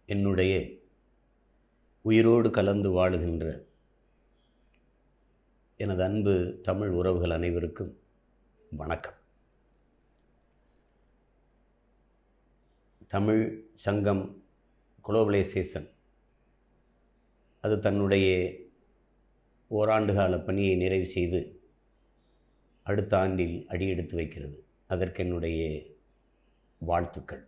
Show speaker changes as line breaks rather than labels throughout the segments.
என்னுடைய உயிரோடு கலந்து வாழுகின்ற எனது அன்பு தமிழ் உறவுகள் அனைவருக்கும் வணக்கம் தமிழ் சங்கம் குளோபலைசேஷன் அது தன்னுடைய ஓராண்டு கால பணியை நிறைவு செய்து அடுத்த ஆண்டில் அடியெடுத்து வைக்கிறது அதற்கு என்னுடைய வாழ்த்துக்கள்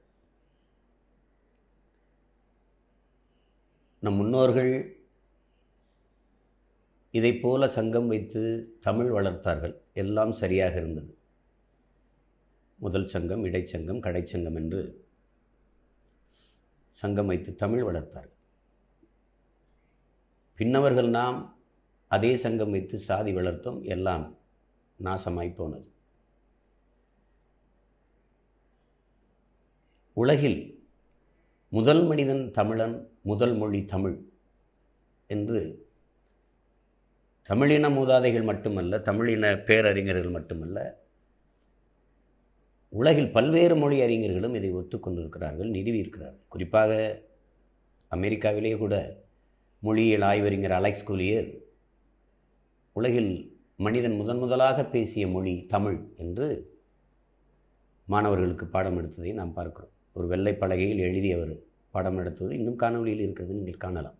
நம் முன்னோர்கள் இதைப் போல சங்கம் வைத்து தமிழ் வளர்த்தார்கள் எல்லாம் சரியாக இருந்தது முதல் சங்கம் இடைச்சங்கம் கடைச்சங்கம் என்று சங்கம் வைத்து தமிழ் வளர்த்தார்கள் பின்னவர்கள் நாம் அதே சங்கம் வைத்து சாதி வளர்த்தோம் எல்லாம் நாசமாய் போனது உலகில் முதல் மனிதன் தமிழன் முதல் மொழி தமிழ் என்று தமிழின மூதாதைகள் மட்டுமல்ல தமிழின பேரறிஞர்கள் மட்டுமல்ல உலகில் பல்வேறு மொழி அறிஞர்களும் இதை ஒத்துக்கொண்டிருக்கிறார்கள் நிறுவியிருக்கிறார்கள் குறிப்பாக அமெரிக்காவிலே கூட மொழியியல் ஆய்வறிஞர் அலெக்ஸ் கூலியர் உலகில் மனிதன் முதன் முதலாக பேசிய மொழி தமிழ் என்று மாணவர்களுக்கு பாடம் எடுத்ததை நாம் பார்க்கிறோம் ஒரு வெள்ளை பலகையில் எழுதி அவர் பாடம் எடுத்தது இன்னும் காணொலியில் இருக்கிறது நீங்கள் காணலாம்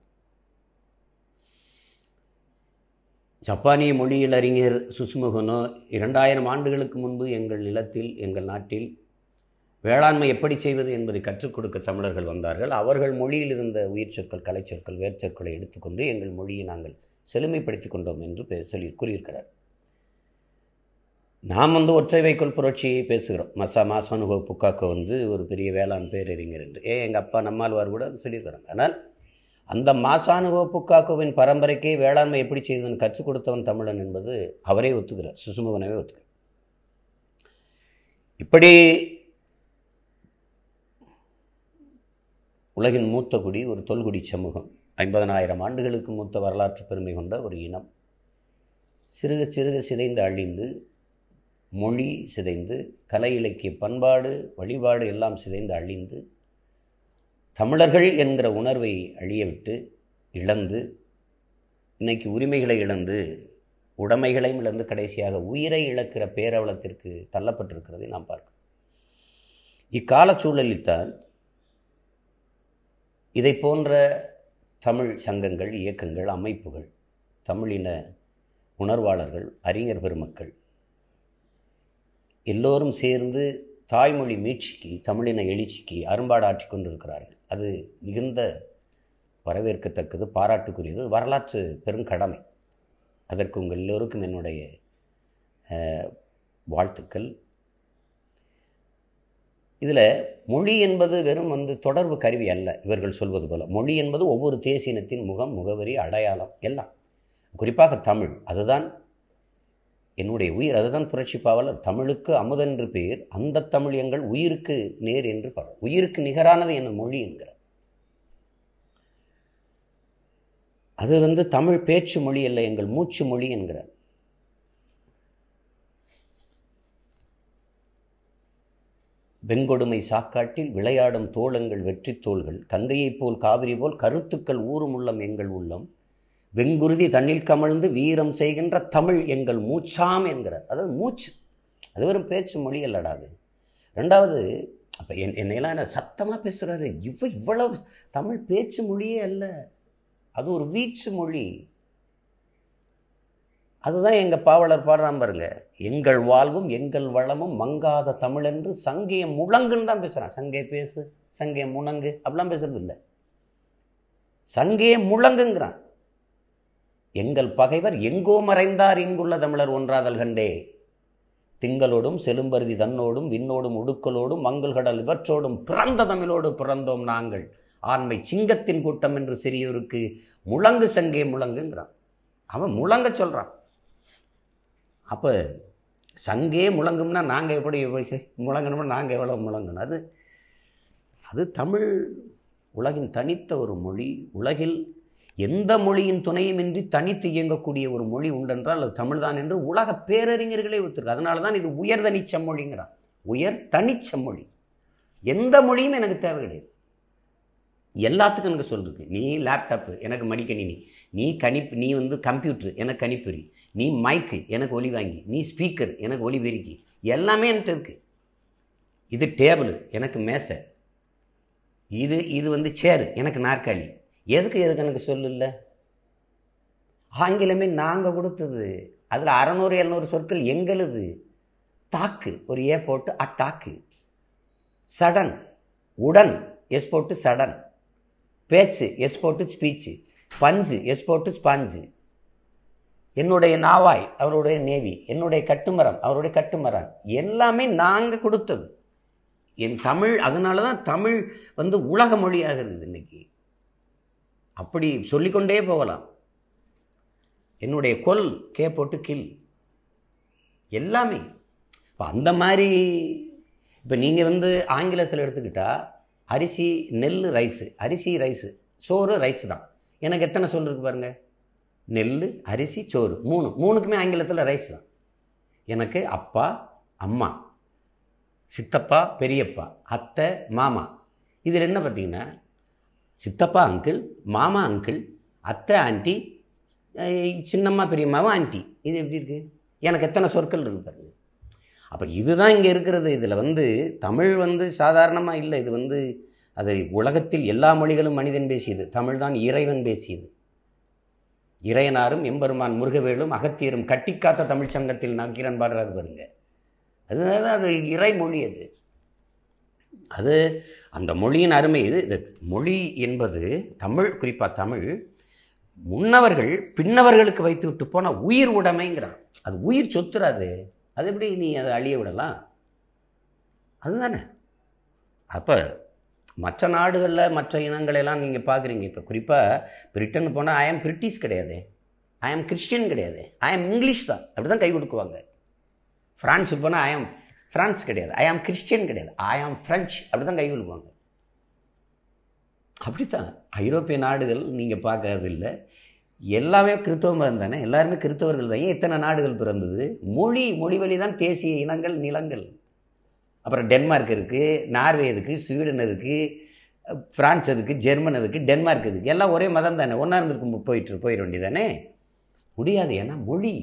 ஜப்பானிய மொழியில் அறிஞர் சுசுமுகனோ இரண்டாயிரம் ஆண்டுகளுக்கு முன்பு எங்கள் நிலத்தில் எங்கள் நாட்டில் வேளாண்மை எப்படி செய்வது என்பதை கற்றுக் கொடுக்க தமிழர்கள் வந்தார்கள் அவர்கள் மொழியில் இருந்த உயிர் சொற்கள் கலைச்சொற்கள் வேர்ச்சொற்களை எடுத்துக்கொண்டு எங்கள் மொழியை நாங்கள் செழுமைப்படுத்தி கொண்டோம் என்று பே சொல்லி கூறியிருக்கிறார் நாம் வந்து ஒற்றை வைக்கோல் புரட்சியை பேசுகிறோம் மசா மாசானுகோ புக்காக்கோ வந்து ஒரு பெரிய வேளாண் பேரறிஞர் என்று ஏ எங்கள் அப்பா நம்மாழ்வார் கூட அது சொல்லியிருக்கிறாங்க ஆனால் அந்த மாசானுகோ புக்காக்கோவின் பரம்பரைக்கே வேளாண்மை எப்படி செய்வதுன்னு கற்றுக் கொடுத்தவன் தமிழன் என்பது அவரே ஒத்துக்கிறார் சுசுமுகனவே ஒத்துக்கிறார் இப்படி உலகின் மூத்த குடி ஒரு தொல்குடி சமூகம் ஐம்பதனாயிரம் ஆண்டுகளுக்கு மூத்த வரலாற்று பெருமை கொண்ட ஒரு இனம் சிறுக சிறுக சிதைந்து அழிந்து மொழி சிதைந்து கலை இலக்கிய பண்பாடு வழிபாடு எல்லாம் சிதைந்து அழிந்து தமிழர்கள் என்கிற உணர்வை அழியவிட்டு இழந்து இன்னைக்கு உரிமைகளை இழந்து உடைமைகளையும் இழந்து கடைசியாக உயிரை இழக்கிற பேரவலத்திற்கு தள்ளப்பட்டிருக்கிறதை நாம் பார்க்கிறோம் இக்கால சூழலில்தான் இதை போன்ற தமிழ் சங்கங்கள் இயக்கங்கள் அமைப்புகள் தமிழின உணர்வாளர்கள் அறிஞர் பெருமக்கள் எல்லோரும் சேர்ந்து தாய்மொழி மீட்சிக்கு தமிழின எழுச்சிக்கு அரும்பாடு ஆற்றி கொண்டிருக்கிறார்கள் அது மிகுந்த வரவேற்கத்தக்கது பாராட்டுக்குரியது வரலாற்று பெருங்கடமை அதற்கு உங்கள் எல்லோருக்கும் என்னுடைய வாழ்த்துக்கள் இதில் மொழி என்பது வெறும் வந்து தொடர்பு கருவி அல்ல இவர்கள் சொல்வது போல மொழி என்பது ஒவ்வொரு தேசியனத்தின் முகம் முகவரி அடையாளம் எல்லாம் குறிப்பாக தமிழ் அதுதான் என்னுடைய உயிர் அதுதான் புரட்சி பாவலர் தமிழுக்கு அமுதென்று பேர் அந்த தமிழ் எங்கள் உயிருக்கு நேர் என்று பாடல் உயிருக்கு நிகரானது என்ன மொழி என்கிறார் அது வந்து தமிழ் பேச்சு மொழி அல்ல எங்கள் மூச்சு மொழி என்கிறார் வெங்கொடுமை சாக்காட்டில் விளையாடும் தோளங்கள் வெற்றி தோள்கள் கங்கையைப் போல் காவிரி போல் கருத்துக்கள் ஊறும் உள்ளம் எங்கள் உள்ளம் வெங்குருதி தண்ணில் கமழ்ந்து வீரம் செய்கின்ற தமிழ் எங்கள் மூச்சாம் என்கிறார் அதாவது மூச்சு அது வெறும் பேச்சு மொழி அல்லடாது ரெண்டாவது அப்போ என் என்னையெல்லாம் என்ன சத்தமாக பேசுகிறாரு இவ்வ இவ்வளவு தமிழ் பேச்சு மொழியே அல்ல அது ஒரு வீச்சு மொழி அதுதான் எங்கள் பாவலர் பாடுறான் பாருங்க எங்கள் வாழ்வும் எங்கள் வளமும் மங்காத தமிழ் என்று சங்கைய முழங்குன்னு தான் பேசுகிறான் சங்கே பேசு சங்கே முணங்கு அப்படிலாம் பேசுறது இல்லை சங்கே முழங்குங்கிறான் எங்கள் பகைவர் எங்கோ மறைந்தார் இங்குள்ள தமிழர் ஒன்றாதல் கண்டே திங்களோடும் செலும்பருதி தன்னோடும் விண்ணோடும் உடுக்கலோடும் மங்கள்கடல் இவற்றோடும் பிறந்த தமிழோடு பிறந்தோம் நாங்கள் ஆண்மை சிங்கத்தின் கூட்டம் என்று சிறியோருக்கு முழங்கு சங்கே முழங்குங்கிறான் அவன் முழங்க சொல்கிறான் அப்போ சங்கே முழங்கும்னா நாங்கள் எப்படி முழங்கணும்னா நாங்கள் எவ்வளோ முழங்கணும் அது அது தமிழ் உலகின் தனித்த ஒரு மொழி உலகில் எந்த மொழியின் துணையுமின்றி தனித்து இயங்கக்கூடிய ஒரு மொழி உண்டென்றால் அது தமிழ்தான் என்று உலக பேரறிஞர்களே ஒத்துருக்கு அதனால தான் இது உயர் தனிச்ச மொழிங்கிறான் உயர் தனிச்ச மொழி எந்த மொழியும் எனக்கு தேவை கிடையாது எல்லாத்துக்கும் எனக்கு சொல்லிருக்கு நீ லேப்டாப்பு எனக்கு மடிக்கணினி நீ கணிப்பு நீ வந்து கம்ப்யூட்ரு எனக்கு கணிப்பொறி நீ மைக்கு எனக்கு ஒலி வாங்கி நீ ஸ்பீக்கர் எனக்கு ஒலி பெருக்கி எல்லாமே என்கிட்ட இருக்குது இது டேபிள் எனக்கு மேசை இது இது வந்து சேரு எனக்கு நாற்காலி எதுக்கு எதுக்கு எனக்கு சொல்லல ஆங்கிலமே நாங்கள் கொடுத்தது அதில் அறநூறு எழுநூறு சொற்கள் எங்களுது தாக்கு ஒரு ஏ போட்டு அட்டாக்கு சடன் உடன் எஸ் போட்டு சடன் பேச்சு எஸ் போட்டு ஸ்பீச்சு பஞ்சு எஸ் போட்டு ஸ்பஞ்சு என்னுடைய நாவாய் அவருடைய நேவி என்னுடைய கட்டுமரம் அவருடைய கட்டுமரம் எல்லாமே நாங்கள் கொடுத்தது என் தமிழ் அதனால தான் தமிழ் வந்து உலக மொழியாகிறது இன்னைக்கு அப்படி சொல்லிக்கொண்டே போகலாம் என்னுடைய கொல் கே போட்டு கில் எல்லாமே இப்போ அந்த மாதிரி இப்போ நீங்கள் வந்து ஆங்கிலத்தில் எடுத்துக்கிட்டால் அரிசி நெல் ரைஸு அரிசி ரைஸு சோறு ரைஸ் தான் எனக்கு எத்தனை சொல் இருக்கு பாருங்கள் நெல் அரிசி சோறு மூணு மூணுக்குமே ஆங்கிலத்தில் ரைஸ் தான் எனக்கு அப்பா அம்மா சித்தப்பா பெரியப்பா அத்தை மாமா இதில் என்ன பார்த்தீங்கன்னா சித்தப்பா அங்கிள் மாமா அங்கிள் அத்தை ஆண்டி அஹ் சின்னம்மா பெரியம்மாவும் ஆண்டி இது எப்படி இருக்குது எனக்கு எத்தனை சொற்கள் இருக்கு பாருங்க அப்போ இதுதான் இங்கே இருக்கிறது இதில் வந்து தமிழ் வந்து சாதாரணமாக இல்லை இது வந்து அது உலகத்தில் எல்லா மொழிகளும் மனிதன் பேசியது தமிழ் தான் இறைவன் பேசியது இறையனாரும் எம்பெருமான் முருகவேலும் அகத்தியரும் கட்டிக்காத்த தமிழ்ச் சங்கத்தில் நக்கீரன் பாடுறாரு பாருங்க அதுதான் அது இறைமொழி அது அது அந்த மொழியின் அருமை இது இது மொழி என்பது தமிழ் குறிப்பாக தமிழ் முன்னவர்கள் பின்னவர்களுக்கு வைத்து விட்டு போன உயிர் உடைமைங்கிறான் அது உயிர் சொத்துறாது அது எப்படி நீ அதை அழிய விடலாம் அதுதானே அப்போ மற்ற நாடுகளில் மற்ற இனங்களெல்லாம் நீங்கள் பார்க்குறீங்க இப்போ குறிப்பாக பிரிட்டன் போனால் ஐ ஆம் பிரிட்டிஷ் கிடையாது ஐ ஆம் கிறிஸ்டியன் கிடையாது ஐ ஆம் இங்கிலீஷ் தான் அப்படி தான் கை கொடுக்குவாங்க ஃப்ரான்ஸுக்கு போனால் ஐ ஆம் ஃப்ரான்ஸ் கிடையாது ஐ ஆம் கிறிஸ்டியன் கிடையாது ஐ ஆம் ஃப்ரெஞ்ச் அப்படி தான் கை கொடுக்குவாங்க அப்படித்தான் ஐரோப்பிய நாடுகள் நீங்கள் பார்க்கறது இல்லை எல்லாமே கிறித்தவ மதம் தானே எல்லாருமே கிறித்தவர்கள் தான் ஏன் இத்தனை நாடுகள் பிறந்தது மொழி மொழி வழி தான் தேசிய இனங்கள் நிலங்கள் அப்புறம் டென்மார்க் இருக்குது நார்வே எதுக்கு ஸ்வீடன் எதுக்கு ஃப்ரான்ஸ் எதுக்கு ஜெர்மன் எதுக்கு டென்மார்க் எதுக்கு எல்லாம் ஒரே மதம் தானே ஒன்றா இருந்திருக்கும் போயிட்டு போயிட வேண்டியதானே முடியாது ஏன்னா மொழி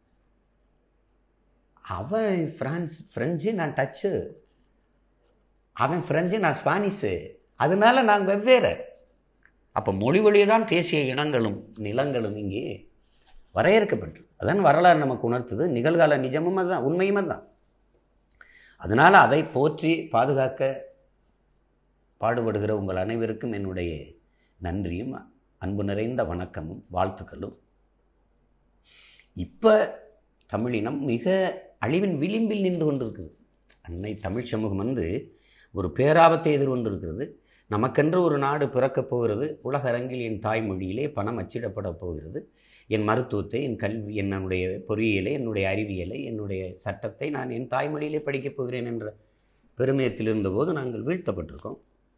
அவன் ஃப்ரான்ஸ் ஃப்ரெஞ்சு நான் டச்சு அவன் ஃப்ரெஞ்சு நான் ஸ்பானிஷு அதனால நாங்கள் வெவ்வேறு அப்போ மொழி வழியே தான் தேசிய இனங்களும் நிலங்களும் இங்கே வரையறுக்கப்பட்டு அதான் வரலாறு நமக்கு உணர்த்துது நிகழ்கால நிஜமும் அதுதான் உண்மையும் அதுதான் அதனால் அதை போற்றி பாதுகாக்க பாடுபடுகிற உங்கள் அனைவருக்கும் என்னுடைய நன்றியும் அன்பு நிறைந்த வணக்கமும் வாழ்த்துக்களும் இப்போ தமிழினம் மிக அழிவின் விளிம்பில் நின்று கொண்டிருக்குது அன்னை தமிழ் சமூகம் வந்து ஒரு பேராபத்தை எதிர்கொண்டிருக்கிறது நமக்கென்று ஒரு நாடு பிறக்கப் போகிறது உலக அரங்கில் என் தாய்மொழியிலே பணம் அச்சிடப்பட போகிறது என் மருத்துவத்தை என் கல்வி என்னுடைய பொறியியலை என்னுடைய அறிவியலை என்னுடைய சட்டத்தை நான் என் தாய்மொழியிலே படிக்கப் போகிறேன் என்ற பெருமிதத்தில் இருந்தபோது நாங்கள் வீழ்த்தப்பட்டிருக்கோம்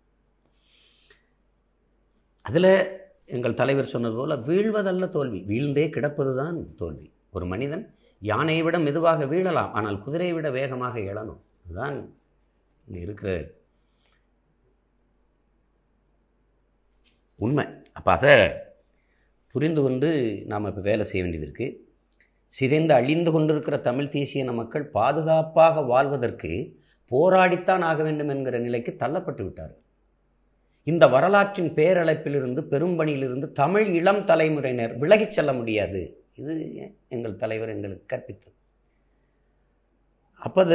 அதில் எங்கள் தலைவர் சொன்னது போல் வீழ்வதல்ல தோல்வி வீழ்ந்தே கிடப்பது தான் தோல்வி ஒரு மனிதன் யானையை விட மெதுவாக வீழலாம் ஆனால் குதிரையை விட வேகமாக எழணும் அதுதான் இங்கே இருக்கிற உண்மை அப்போ அதை புரிந்து கொண்டு நாம் இப்போ வேலை செய்ய வேண்டியது இருக்குது சிதைந்து அழிந்து கொண்டிருக்கிற தமிழ் தேசிய இன மக்கள் பாதுகாப்பாக வாழ்வதற்கு போராடித்தான் ஆக வேண்டும் என்கிற நிலைக்கு தள்ளப்பட்டு விட்டார்கள் இந்த வரலாற்றின் பேரழைப்பிலிருந்து பெரும்பணியிலிருந்து தமிழ் இளம் தலைமுறையினர் விலகிச் செல்ல முடியாது இது எங்கள் தலைவர் எங்களுக்கு கற்பித்தது அப்போது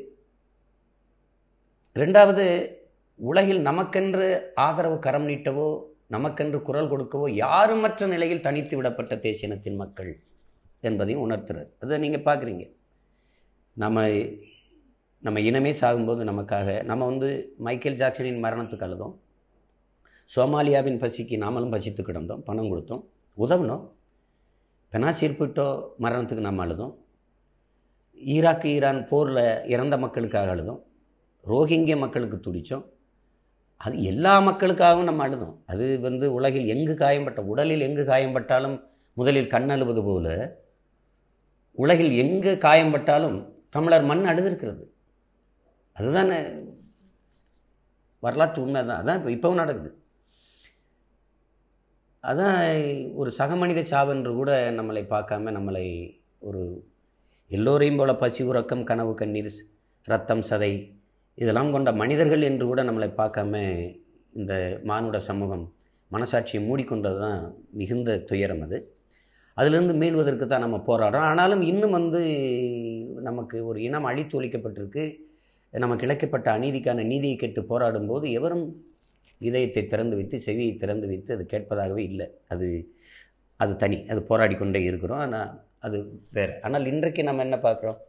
ரெண்டாவது உலகில் நமக்கென்று ஆதரவு கரம் நீட்டவோ நமக்கென்று குரல் கொடுக்கவோ யாருமற்ற நிலையில் தனித்து விடப்பட்ட தேசியனத்தின் மக்கள் என்பதையும் உணர்த்துறார் அதை நீங்கள் பார்க்குறீங்க நம்ம நம்ம இனமே சாகும்போது நமக்காக நம்ம வந்து மைக்கேல் ஜாக்சனின் மரணத்துக்கு அழுதோம் சோமாலியாவின் பசிக்கு நாமளும் பசித்து கிடந்தோம் பணம் கொடுத்தோம் உதவினோம் பெனாசிர் புட்டோ மரணத்துக்கு நாம் அழுதோம் ஈராக் ஈரான் போரில் இறந்த மக்களுக்காக அழுதோம் ரோஹிங்கிய மக்களுக்கு துடித்தோம் அது எல்லா மக்களுக்காகவும் நம்ம அழுதோம் அது வந்து உலகில் எங்கு காயம்பட்ட உடலில் எங்கு காயம்பட்டாலும் முதலில் கண் அழுவது போல உலகில் எங்கு காயம்பட்டாலும் தமிழர் மண் அழுதுருக்கிறது அதுதானே வரலாற்று உண்மை தான் அதான் இப்போ இப்போவும் நடக்குது அதான் ஒரு சக மனித சாவென்று கூட நம்மளை பார்க்காம நம்மளை ஒரு எல்லோரையும் போல பசி உறக்கம் கனவு கண்ணீர் ரத்தம் சதை இதெல்லாம் கொண்ட மனிதர்கள் என்று கூட நம்மளை பார்க்காம இந்த மானுட சமூகம் மனசாட்சியை மூடிக்கொண்டது தான் மிகுந்த துயரம் அது அதிலிருந்து மீள்வதற்கு தான் நம்ம போராடுறோம் ஆனாலும் இன்னும் வந்து நமக்கு ஒரு இனம் அழித்து ஒழிக்கப்பட்டிருக்கு நமக்கு இழைக்கப்பட்ட அநீதிக்கான நீதியை கேட்டு போராடும்போது எவரும் இதயத்தை திறந்து வைத்து செவியை திறந்து வைத்து அது கேட்பதாகவே இல்லை அது அது தனி அது போராடி கொண்டே இருக்கிறோம் ஆனால் அது வேறு ஆனால் இன்றைக்கு நம்ம என்ன பார்க்குறோம்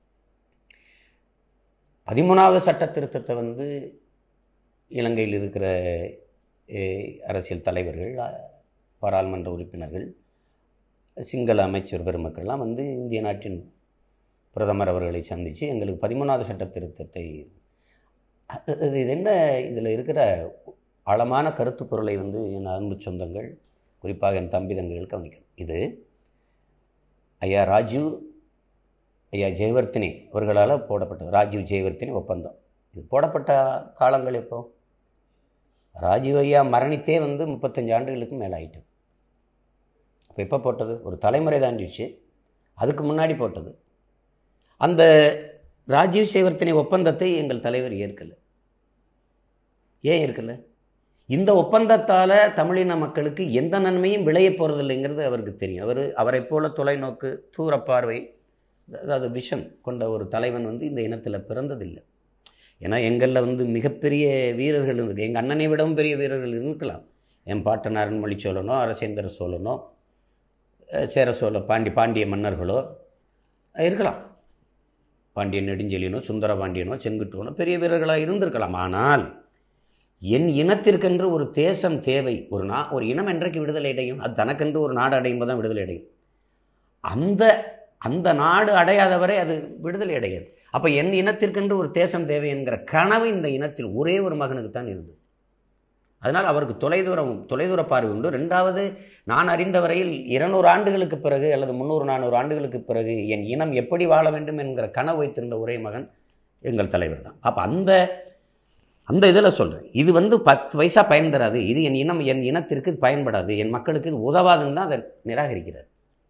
பதிமூணாவது சட்ட திருத்தத்தை வந்து இலங்கையில் இருக்கிற அஹ், அரசியல் தலைவர்கள் அஹ், பாராளுமன்ற உறுப்பினர்கள் சிங்கள அமைச்சர் பெருமக்கள்லாம் வந்து இந்திய நாட்டின் பிரதமர் அவர்களை சந்தித்து எங்களுக்கு பதிமூணாவது சட்ட திருத்தத்தை அது அது இது என்ன இதில் இருக்கிற ஆழமான கருத்து பொருளை வந்து என் அன்பு சொந்தங்கள் குறிப்பாக என் தம்பி தங்கைகள் கவனிக்கணும் இது ஐயா ராஜீவ் ஐயா ஜெயவர்த்தினி அவர்களால் போடப்பட்டது ராஜீவ் ஜெயவர்த்தினி ஒப்பந்தம் இது போடப்பட்ட காலங்கள் எப்போ ராஜீவ் ஐயா மரணித்தே வந்து முப்பத்தஞ்சு ஆண்டுகளுக்கு மேலே ஆயிட்டு அப்போ எப்போ போட்டது ஒரு தலைமுறை தாண்டிடுச்சு அதுக்கு முன்னாடி போட்டது அந்த ராஜீவ் சேவர்த்தினி ஒப்பந்தத்தை எங்கள் தலைவர் ஏற்கலை ஏன் ஏற்கலை இந்த ஒப்பந்தத்தால் தமிழின மக்களுக்கு எந்த நன்மையும் விளைய போகிறதில்லைங்கிறது அவருக்கு தெரியும் அவர் அவரை போல தொலைநோக்கு தூர பார்வை அதாவது விஷன் கொண்ட ஒரு தலைவன் வந்து இந்த இனத்தில் பிறந்ததில்லை ஏன்னா எங்களில் வந்து மிகப்பெரிய வீரர்கள் இருக்கு எங்கள் அண்ணனை விடவும் பெரிய வீரர்கள் இருக்கலாம் என் பாட்டன் அருண்மொழி சோழனோ அரசேந்திர சோழனோ அஹ் சேர சோழ பாண்டி பாண்டிய மன்னர்களோ அஹ் இருக்கலாம் பாண்டியன் நெடுஞ்செழியனோ சுந்தர பாண்டியனோ செங்குட்டுவனோ பெரிய வீரர்களாக இருந்திருக்கலாம் ஆனால் என் இனத்திற்கென்று ஒரு தேசம் தேவை ஒரு நா ஒரு இனம் என்றைக்கு விடுதலை அடையும் அது தனக்கென்று ஒரு நாடு அடையும் போது தான் விடுதலை அடையும் அந்த அந்த நாடு அடையாதவரை அது விடுதலை அடையாது அப்போ என் இனத்திற்கென்று ஒரு தேசம் தேவை என்கிற கனவு இந்த இனத்தில் ஒரே ஒரு மகனுக்கு தான் இருந்தது அதனால் அவருக்கு தொலைதூரம் தொலைதூர பார்வை உண்டு ரெண்டாவது நான் அறிந்த வரையில் இருநூறு ஆண்டுகளுக்கு பிறகு அல்லது முந்நூறு நானூறு ஆண்டுகளுக்கு பிறகு என் இனம் எப்படி வாழ வேண்டும் என்கிற கனவு வைத்திருந்த ஒரே மகன் எங்கள் தலைவர் தான் அப்போ அந்த அந்த இதில் சொல்கிறேன் இது வந்து பத்து பைசா பயன் தராது இது என் இனம் என் இனத்திற்கு இது பயன்படாது என் மக்களுக்கு இது உதவாதுன்னு தான் அதை நிராகரிக்கிறார்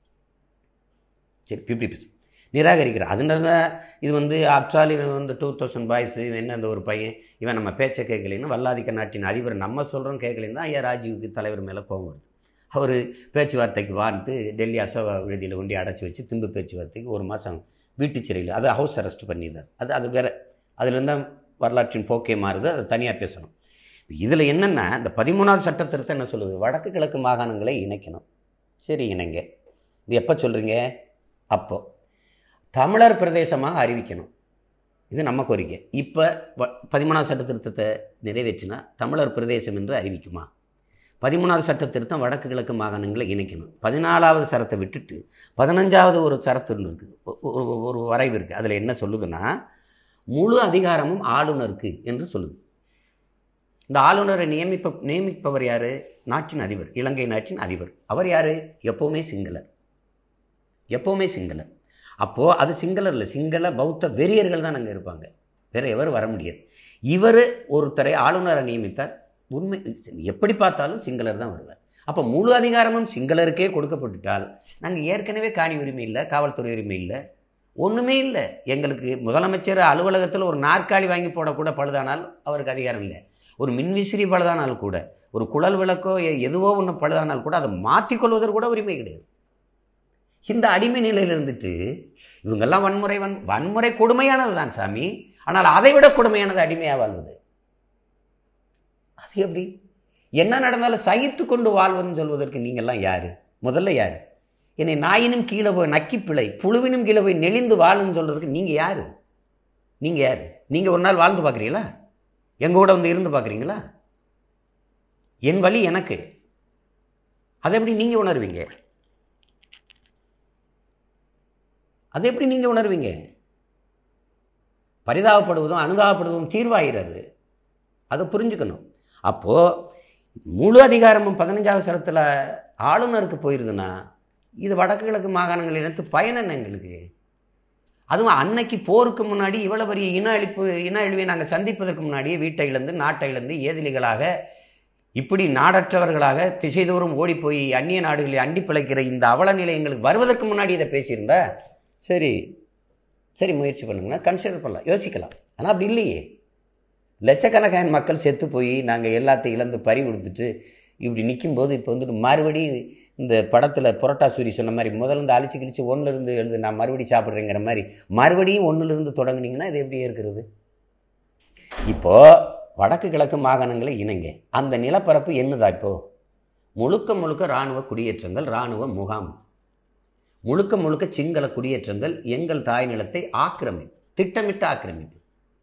சரி பிப்டி நிராகரிக்கிறார் அதனால தான் இது வந்து ஆப்டால் இவன் வந்து டூ தௌசண்ட் பாய்ஸ் இவன் என்ன அந்த ஒரு பையன் இவன் நம்ம பேச்சை கேட்கலைன்னு வல்லாதிக்க நாட்டின் அதிபர் நம்ம சொல்கிறோம் கேட்கலைன்னு தான் ஐயா ராஜீவுக்கு தலைவர் மேலே கோபம் வருது அவர் பேச்சுவார்த்தைக்கு வான்ட்டு டெல்லி அசோகா விடுதியில் கொண்டு அடைச்சி வச்சு திம்பு பேச்சுவார்த்தைக்கு ஒரு மாதம் வீட்டு சிறையில் அதை ஹவுஸ் அரெஸ்ட் பண்ணிடுறார் அது அது வேற அதுலேருந்து தான் வரலாற்றின் போக்கே மாறுது அதை தனியாக பேசணும் இதில் என்னென்னா இந்த பதிமூணாவது சட்ட திருத்தம் என்ன சொல்லுது வடக்கு கிழக்கு மாகாணங்களை இணைக்கணும் சரி இணைங்க இது எப்போ சொல்கிறீங்க அப்போ தமிழர் பிரதேசமாக அறிவிக்கணும் இது நம்ம கோரிக்கை இப்போ வ- பதிமூணாவது சட்ட திருத்தத்தை நிறைவேற்றினா தமிழர் பிரதேசம் என்று அறிவிக்குமா பதிமூணாவது சட்ட திருத்தம் வடக்கு கிழக்கு மாகாணங்களை இணைக்கணும் பதினாலாவது சரத்தை விட்டுட்டு பதினஞ்சாவது ஒரு சரத்து ஒன்று இருக்குது ஒ- ஒரு ஒரு வரைவு இருக்குது அதில் என்ன சொல்லுதுன்னா முழு அதிகாரமும் ஆளுநருக்கு என்று சொல்லுது இந்த ஆளுநரை நியமிப்ப நியமிப்பவர் யார் நாட்டின் அதிபர் இலங்கை நாட்டின் அதிபர் அவர் யார் எப்போவுமே சிங்களர் எப்போவுமே சிங்களர் அப்போது அது சிங்களர் இல்லை சிங்கள பௌத்த வெறியர்கள் தான் அங்கே இருப்பாங்க வேற எவரும் வர முடியாது இவர் ஒருத்தரை ஆளுநரை நியமித்தார் உண்மை எப்படி பார்த்தாலும் சிங்களர் தான் வருவார் அப்போ முழு அதிகாரமும் சிங்களருக்கே கொடுக்கப்பட்டுட்டால் நாங்கள் ஏற்கனவே காணி உரிமை இல்லை காவல்துறை உரிமை இல்லை ஒன்றுமே இல்லை எங்களுக்கு முதலமைச்சர் அலுவலகத்தில் ஒரு நாற்காலி வாங்கி போடக்கூட பழுதானால் அவருக்கு அதிகாரம் இல்லை ஒரு மின்விசிறி பழுதானால் கூட ஒரு குழல் விளக்கோ எ- எதுவோ ஒன்று பழுதானால் கூட அதை மாற்றிக்கொள்வதற்கு கூட உரிமை கிடையாது இந்த அடிமை நிலையில் இருந்துட்டு இவங்கெல்லாம் வன்முறை வன் வன்முறை கொடுமையானது தான் சாமி ஆனால் அதை விட கொடுமையானது அடிமையாக வாழ்வது அது எப்படி என்ன நடந்தாலும் சகித்து கொண்டு வாழ்வதுன்னு சொல்வதற்கு நீங்கள்லாம் யார் முதல்ல யார் என்னை நாயினும் கீழே போய் நக்கி பிழை புழுவினும் கீழே போய் நெளிந்து வாழுன்னு சொல்கிறதுக்கு நீங்கள் யார் நீங்கள் யார் நீங்கள் ஒரு நாள் வாழ்ந்து பார்க்குறீங்களா எங்கள் கூட வந்து இருந்து பார்க்குறீங்களா என் வழி எனக்கு அதை எப்படி நீங்கள் உணர்வீங்க அதை எப்படி நீங்கள் உணர்வீங்க பரிதாபப்படுவதும் அனுதாபப்படுவதும் தீர்வாகிறது அதை புரிஞ்சுக்கணும் அப்போது முழு அதிகாரமும் பதினஞ்சாவது சரத்தில் ஆளுநருக்கு போயிருதுன்னா இது வடக்கு கிழக்கு மாகாணங்கள் இனத்து பயன் என்ன எங்களுக்கு அதுவும் அன்னைக்கு போருக்கு முன்னாடி இவ்வளோ பெரிய இன அழிப்பு இன அழிவை நாங்கள் சந்திப்பதற்கு முன்னாடியே வீட்டை இழந்து நாட்டை இழந்து ஏதிலிகளாக இப்படி நாடற்றவர்களாக திசைதோறும் ஓடிப்போய் அந்நிய நாடுகளில் அண்டி பிழைக்கிற இந்த அவல நிலை எங்களுக்கு வருவதற்கு முன்னாடி இதை பேசியிருந்தா சரி சரி முயற்சி பண்ணுங்கன்னா கன்சிடர் பண்ணலாம் யோசிக்கலாம் ஆனால் அப்படி இல்லையே லட்சக்கணக்கான மக்கள் செத்து போய் நாங்கள் எல்லாத்தையும் இழந்து பறி கொடுத்துட்டு இப்படி நிற்கும்போது இப்போ வந்துட்டு மறுபடியும் இந்த படத்தில் புரோட்டா சூரி சொன்ன மாதிரி முதல்ல இருந்து அழிச்சு கிழிச்சு ஒன்றுலேருந்து எழுது நான் மறுபடியும் சாப்பிட்றேங்கிற மாதிரி மறுபடியும் ஒன்றுலேருந்து தொடங்குனீங்கன்னா இது எப்படி இருக்கிறது இப்போது வடக்கு கிழக்கு மாகாணங்களை இணைங்க அந்த நிலப்பரப்பு என்னதா இப்போ முழுக்க முழுக்க இராணுவ குடியேற்றங்கள் இராணுவ முகாம் முழுக்க முழுக்க சிங்கள குடியேற்றங்கள் எங்கள் தாய் நிலத்தை ஆக்கிரமிப்பு திட்டமிட்ட ஆக்கிரமிப்பு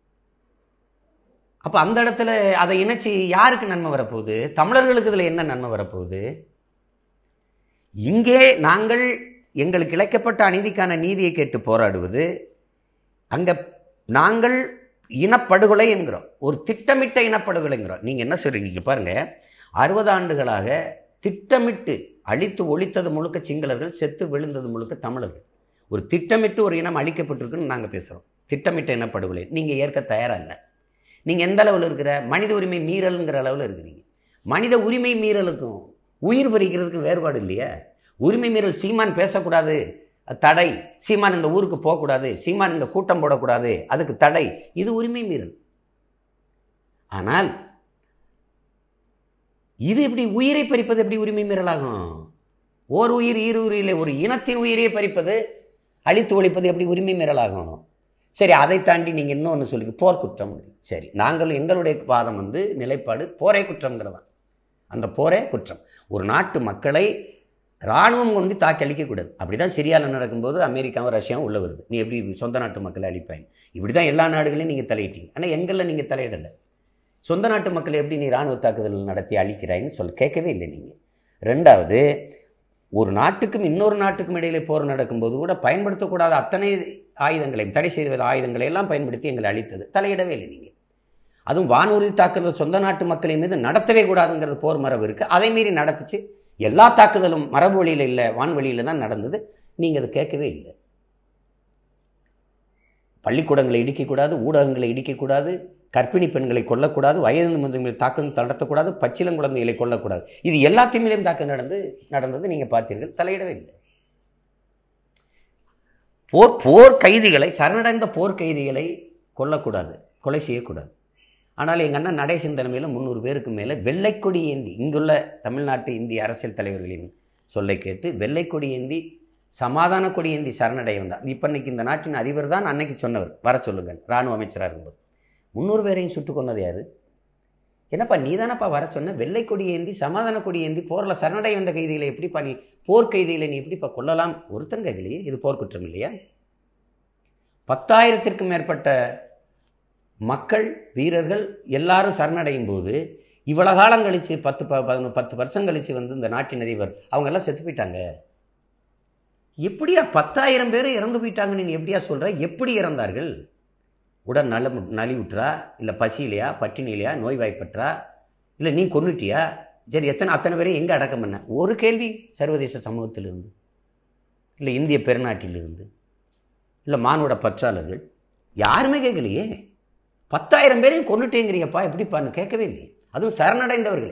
அப்போ அந்த இடத்துல அதை இணைச்சி யாருக்கு நன்மை வரப்போகுது தமிழர்களுக்கு இதில் என்ன நன்மை வரப்போகுது இங்கே நாங்கள் எங்களுக்கு இழைக்கப்பட்ட அநீதிக்கான நீதியை கேட்டு போராடுவது அங்கே நாங்கள் இனப்படுகொலை என்கிறோம் ஒரு திட்டமிட்ட இனப்படுகொலைங்கிறோம் நீங்கள் என்ன சொல்கிறீங்க பாருங்கள் அறுபது ஆண்டுகளாக திட்டமிட்டு அழித்து ஒழித்தது முழுக்க சிங்களர்கள் செத்து விழுந்தது முழுக்க தமிழர்கள் ஒரு திட்டமிட்டு ஒரு இனம் அழிக்கப்பட்டிருக்குன்னு நாங்கள் பேசுகிறோம் திட்டமிட்ட இனப்படுகொலை நீங்கள் ஏற்க தயாராக இல்லை நீங்கள் எந்த அளவில் இருக்கிற மனித உரிமை மீறலுங்கிற அளவில் இருக்கிறீங்க மனித உரிமை மீறலுக்கும் உயிர் பறிக்கிறதுக்கும் வேறுபாடு இல்லையா உரிமை மீறல் சீமான் பேசக்கூடாது அது தடை சீமான் இந்த ஊருக்கு போகக்கூடாது சீமான் இந்த கூட்டம் போடக்கூடாது அதுக்கு தடை இது உரிமை மீறல் ஆனால் இது எப்படி உயிரை பறிப்பது எப்படி உரிமை மீறலாகும் ஓர் உயிர் ஈரு உயிரிலே ஒரு இனத்தின் உயிரையே பறிப்பது அழித்து ஒழிப்பது எப்படி உரிமை மீறலாகும் சரி அதை தாண்டி நீங்கள் இன்னொன்று சொல்லுங்க போர்க்குற்றம் சரி நாங்கள் எங்களுடைய வாதம் வந்து நிலைப்பாடு போரே குற்றம்ங்கிறதான் அந்த போரே குற்றம் ஒரு நாட்டு மக்களை இராணுவம் கொண்டு தாக்கி அழிக்கக்கூடாது அப்படி தான் சிரியாவில் நடக்கும்போது அமெரிக்காவும் ரஷ்யாவும் உள்ள வருது நீ எப்படி சொந்த நாட்டு மக்களை அழிப்பாங்க இப்படி தான் எல்லா நாடுகளையும் நீங்கள் தலையிட்டீங்க ஆனால் எங்களில் நீங்கள் தலையிடலை சொந்த நாட்டு மக்களை எப்படி நீ இராணுவ தாக்குதல் நடத்தி அழிக்கிறாய்ன்னு சொல்ல கேட்கவே இல்லை நீங்கள் ரெண்டாவது ஒரு நாட்டுக்கும் இன்னொரு நாட்டுக்கும் இடையிலே போர் நடக்கும்போது கூட பயன்படுத்தக்கூடாத அத்தனை ஆயுதங்களையும் தடை செய்த ஆயுதங்களை எல்லாம் பயன்படுத்தி எங்களை அழித்தது தலையிடவே இல்லை நீங்கள் அதுவும் வானூர்தி தாக்குதல் சொந்த நாட்டு மக்களின் மீது நடத்தவே கூடாதுங்கிறது போர் மரபு இருக்குது அதை மீறி நடத்துச்சு எல்லா தாக்குதலும் மரபு வழியில் இல்லை வான்வழியில் தான் நடந்தது நீங்கள் அதை கேட்கவே இல்லை பள்ளிக்கூடங்களை இடிக்கக்கூடாது ஊடகங்களை இடிக்கக்கூடாது கர்ப்பிணி பெண்களை கொல்லக்கூடாது வயது முதிர்களை தாக்கம் நடத்தக்கூடாது பச்சிலங்குழந்தைகளை கொல்லக்கூடாது இது எல்லாத்தையுமே தாக்கம் நடந்து நடந்தது நீங்கள் பார்த்தீர்கள் தலையிடவே இல்லை போர் போர் கைதிகளை சரணடைந்த போர் கைதிகளை கொல்லக்கூடாது கொலை செய்யக்கூடாது ஆனால் எங்கள் அண்ணன் நடேசன் தலைமையில் முந்நூறு பேருக்கு மேலே வெள்ளைக்கொடி ஏந்தி இங்குள்ள தமிழ்நாட்டு இந்திய அரசியல் தலைவர்களின் சொல்லை கேட்டு வெள்ளைக்கொடி ஏந்தி சமாதான கொடி ஏந்தி சரணடைய வந்தார் இப்போ இன்னைக்கு இந்த நாட்டின் அதிபர் தான் அன்னைக்கு சொன்னவர் வர சொல்லுங்கள் இராணுவ அமைச்சராக இருக்கும்போது முந்நூறு பேரையும் சுட்டு கொண்டது யார் என்னப்பா நீ தானப்பா வர சொன்ன வெள்ளை கொடி ஏந்தி சமாதான கொடி ஏந்தி போரில் சரணடை வந்த கைதிகளை எப்படிப்பா நீ போர் கைதிகளை நீ எப்படிப்பா கொல்லலாம் ஒருத்தன் கைகளையே இது போர்க்குற்றம் இல்லையா பத்தாயிரத்திற்கும் மேற்பட்ட மக்கள் வீரர்கள் எல்லாரும் சரணடையும் போது இவ்வளோ காலம் கழித்து பத்து ப பதினொன்று பத்து வருஷம் கழித்து வந்து இந்த நாட்டின் அதிபர் அவங்க எல்லாம் செத்து போயிட்டாங்க எப்படியா பத்தாயிரம் பேர் இறந்து போயிட்டாங்கன்னு நீ எப்படியா சொல்கிற எப்படி இறந்தார்கள் உடல் நல நலிவுற்றா இல்லை பசியிலையா பட்டினிலையா நோய்வாய்ப்பற்றா இல்லை நீ கொன்னுட்டியா சரி எத்தனை அத்தனை பேரையும் எங்கே அடக்கம் பண்ண ஒரு கேள்வி சர்வதேச சமூகத்திலிருந்து இல்லை இந்திய பெருநாட்டிலிருந்து இல்லை மானுட பற்றாளர்கள் யாருமே கேட்கலையே பத்தாயிரம் பேரையும் கொண்டுட்டேங்கிறியப்பா எப்படிப்பான்னு கேட்கவே இல்லையே அதுவும் சரணடைந்தவர்களே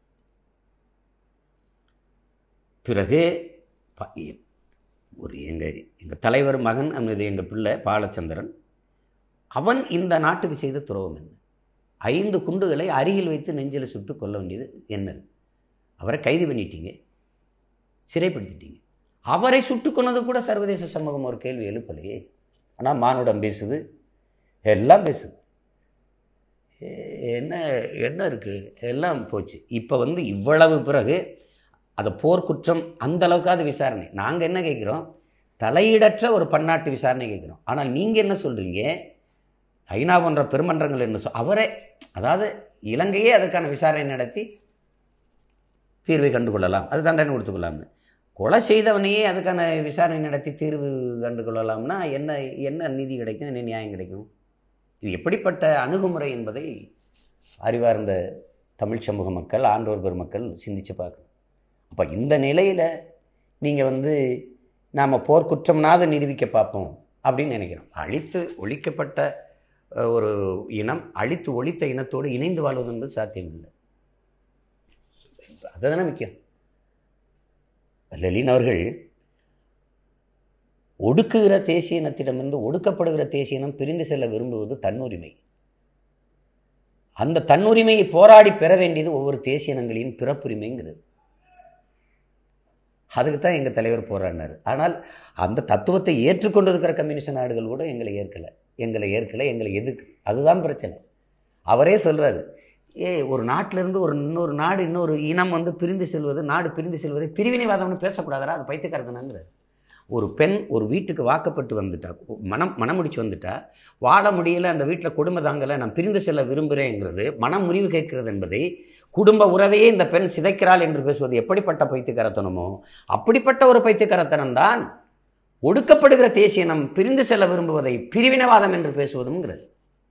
பிறகு ப- ஒரு எங்கள் எங்கள் தலைவர் மகன் அல்லது எங்கள் பிள்ளை பாலச்சந்திரன் அவன் இந்த நாட்டுக்கு செய்த துரோகம் என்ன ஐந்து குண்டுகளை அருகில் வைத்து நெஞ்சில் சுட்டு கொல்ல வேண்டியது என்னது அவரை கைது பண்ணிட்டீங்க சிறைப்படுத்திட்டீங்க அவரை சுட்டு கொன்னது கூட சர்வதேச சமூகம் ஒரு கேள்வி எழுப்பலையே ஆனால் மானுடம் பேசுது எல்லாம் பேசுது எ- என்ன என்ன இருக்குது எல்லாம் போச்சு இப்போ வந்து இவ்வளவு பிறகு அதை போர்க்குற்றம் அந்த அளவுக்காவது விசாரணை நாங்கள் என்ன கேட்குறோம் தலையீடற்ற ஒரு பன்னாட்டு விசாரணை கேட்குறோம் ஆனால் நீங்கள் என்ன சொல்கிறீங்க ஐநா போன்ற பெருமன்றங்கள் என்ன சொல் அவரே அதாவது இலங்கையே அதற்கான விசாரணை நடத்தி தீர்வை கண்டுகொள்ளலாம் அது தண்டனை கொடுத்துக்கொள்ளாம்னு கொலை செய்தவனையே அதுக்கான விசாரணை நடத்தி தீர்வு கண்டுகொள்ளலாம்னா என்ன என்ன நீதி கிடைக்கும் என்ன நியாயம் கிடைக்கும் இது எப்படிப்பட்ட அணுகுமுறை என்பதை அறிவார்ந்த தமிழ் சமூக மக்கள் ஆண்டோர் பெருமக்கள் சிந்திச்சு பார்க்கணும் அப்போ இந்த நிலையில் நீங்கள் வந்து நாம் போர்க்குற்றம்னாவது நிரூபிக்க பார்ப்போம் அப்படின்னு நினைக்கிறோம் அழித்து ஒழிக்கப்பட்ட அஹ், ஒரு இனம் அழித்து ஒழித்த இனத்தோடு இணைந்து வாழ்வது என்பது சாத்தியமில்லை அதுதானே முக்கியம் லெலின் அவர்கள் ஒடுக்குகிற தேசிய இனத்திடமிருந்து ஒடுக்கப்படுகிற தேசிய இனம் பிரிந்து செல்ல விரும்புவது தன்னுரிமை அந்த தன்னுரிமையை போராடி பெற வேண்டியது ஒவ்வொரு தேசிய இனங்களின் பிறப்புரிமைங்கிறது அதுக்கு தான் எங்கள் தலைவர் போராடினார் ஆனால் அந்த தத்துவத்தை ஏற்றுக்கொண்டு இருக்கிற கம்யூனிஸ்ட் நாடுகள் கூட எங்களை ஏற்கலை எங்களை ஏற்கலை எங்களை எதுக்கு அதுதான் பிரச்சனை அவரே சொல்கிறாரு ஏ ஒரு நாட்டிலிருந்து ஒரு இன்னொரு நாடு இன்னொரு இனம் வந்து பிரிந்து செல்வது நாடு பிரிந்து செல்வதை பிரிவினைவாதம்னு பேசக்கூடாதா அது பைத்தியக்காரத்தனாங்கிறார் ஒரு பெண் ஒரு வீட்டுக்கு வாக்கப்பட்டு வந்துட்டா மனம் மனம் முடிச்சு வந்துட்டா வாழ முடியல அந்த வீட்டில் குடும்ப தாங்கலை நான் பிரிந்து செல்ல விரும்புகிறேங்கிறது மனம் முறிவு கேட்கிறது என்பதை குடும்ப உறவையே இந்த பெண் சிதைக்கிறாள் என்று பேசுவது எப்படிப்பட்ட பைத்தியக்காரத்தனமோ அப்படிப்பட்ட ஒரு பைத்தியக்காரத்தனம் தான் ஒடுக்கப்படுகிற தேசிய இனம் பிரிந்து செல்ல விரும்புவதை பிரிவினவாதம் என்று பேசுவதுங்கிறது